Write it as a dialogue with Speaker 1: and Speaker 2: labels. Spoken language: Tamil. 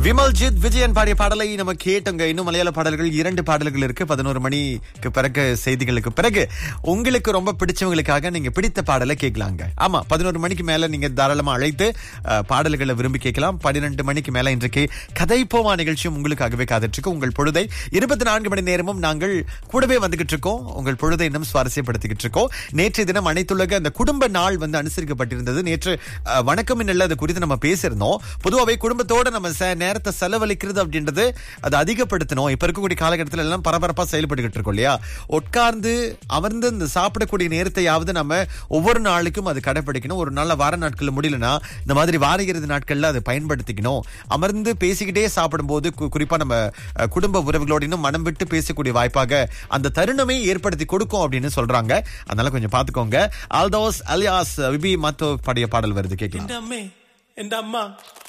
Speaker 1: விமல்ஜித் விஜயன் பாடிய பாடலை நம்ம கேட்டோங்க இன்னும் மலையாள பாடல்கள் இரண்டு பாடல்கள் இருக்கு பதினோரு மணிக்கு பிறகு செய்திகளுக்கு பிறகு உங்களுக்கு ரொம்ப பிடிச்சவங்களுக்காக நீங்க பிடித்த பாடலை கேட்கலாங்க ஆமா பதினோரு மணிக்கு மேல நீங்க தாராளமா அழைத்து அஹ், பாடல்களை விரும்பி கேட்கலாம் பன்னிரெண்டு மணிக்கு மேல இன்றைக்கு கதை போமா நிகழ்ச்சியும் உங்களுக்காகவே காத்துட்டு இருக்கு உங்கள் பொழுதை இருபத்தி நான்கு மணி நேரமும் நாங்கள் கூடவே வந்துகிட்டு இருக்கோம் உங்கள் பொழுதை இன்னும் சுவாரஸ்யப்படுத்திக்கிட்டு இருக்கோம் நேற்றைய தினம் அனைத்துலக அந்த குடும்ப நாள் வந்து அனுசரிக்கப்பட்டிருந்தது நேற்று அஹ், வணக்கம் நல்ல அது குறித்து நம்ம பேசியிருந்தோம் பொதுவாகவே குடும்பத்தோட நம்ம ச- நேரத்தை செலவழிக்கிறது அப்படின்றது அதை அதிகப்படுத்தணும் இப்ப இருக்கக்கூடிய காலகட்டத்தில் எல்லாம் பரபரப்பா செயல்பட்டுக்கிட்டு இருக்கோம் இல்லையா உட்கார்ந்து அமர்ந்து இந்த சாப்பிடக்கூடிய நேரத்தையாவது நம்ம ஒவ்வொரு நாளுக்கும் அது கடைபிடிக்கணும் ஒரு நல்ல வார நாட்கள் முடியலனா இந்த மாதிரி வார இறுதி நாட்கள்ல அதை பயன்படுத்திக்கணும் அமர்ந்து பேசிக்கிட்டே சாப்பிடும்போது கு- குறிப்பா நம்ம அஹ், குடும்ப உறவுகளோட இன்னும் மனம் விட்டு பேசக்கூடிய வாய்ப்பாக அந்த தருணமே ஏற்படுத்தி கொடுக்கும் அப்படின்னு சொல்றாங்க அதனால கொஞ்சம் பாத்துக்கோங்க ஆல்தோஸ் அலியாஸ் விபி மத்தோ பாடிய பாடல் வருது கேட்கலாம்
Speaker 2: എന്റെ അമ്മേ എന്റെ അമ്മ